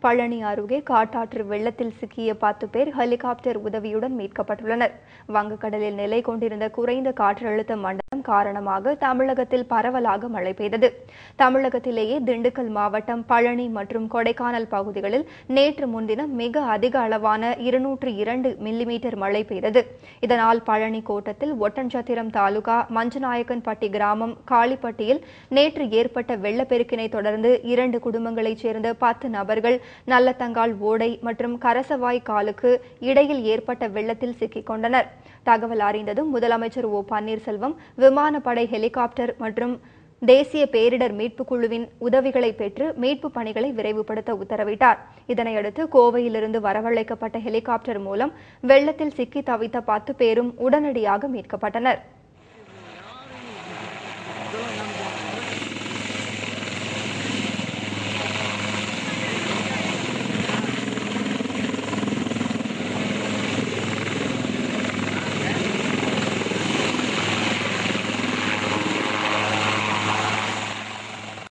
பழனி அருகே காட்டாற்று வெள்ளத்தில் சிக்கிய பத்து பேர் ஹெலிகாப்டர் உதவியுடன் மீட்கப்பட்டுள்ளனர் வங்கக்கடலில் நிலை கொண்டிருந்த குறைந்த காற்றழுத்த மண்டலம் காரணமாக தமிழகத்தில் பரவலாக மழை பெய்தது தமிழகத்திலேயே திண்டுக்கல் மாவட்டம் பழனி மற்றும் கொடைக்கானல் பகுதிகளில் நேற்று முன்தினம் மிக அதிக அளவான இருநூற்று இரண்டு மில்லிமீட்டர் மழை பெய்தது இதனால் பழனி கோட்டத்தில் ஒட்டன்சத்திரம் தாலுகா மஞ்சநாயக்கன்பட்டி கிராமம் காளிப்பட்டியில் நேற்று ஏற்பட்ட வெள்ளப்பெருக்கினை தொடர்ந்து இரண்டு குடும்பங்களைச் சேர்ந்த பத்து நபர்கள் நல்லத்தங்கால் ஓடை மற்றும் கரசவாய் காலுக்கு இடையில் ஏற்பட்ட வெள்ளத்தில் சிக்கிக் கொண்டனர் தகவல் அறிந்ததும் முதலமைச்சர் ஓ பன்னீர்செல்வம் விமானப்படை ஹெலிகாப்டர் மற்றும் தேசிய பேரிடர் மீட்புக் குழுவின் உதவிகளை பெற்று மீட்புப் பணிகளை விரைவுபடுத்த உத்தரவிட்டார் இதனையடுத்து கோவையிலிருந்து வரவழைக்கப்பட்ட ஹெலிகாப்டர் மூலம் வெள்ளத்தில் சிக்கி தவித்த பத்து பேரும் உடனடியாக மீட்கப்பட்டனர்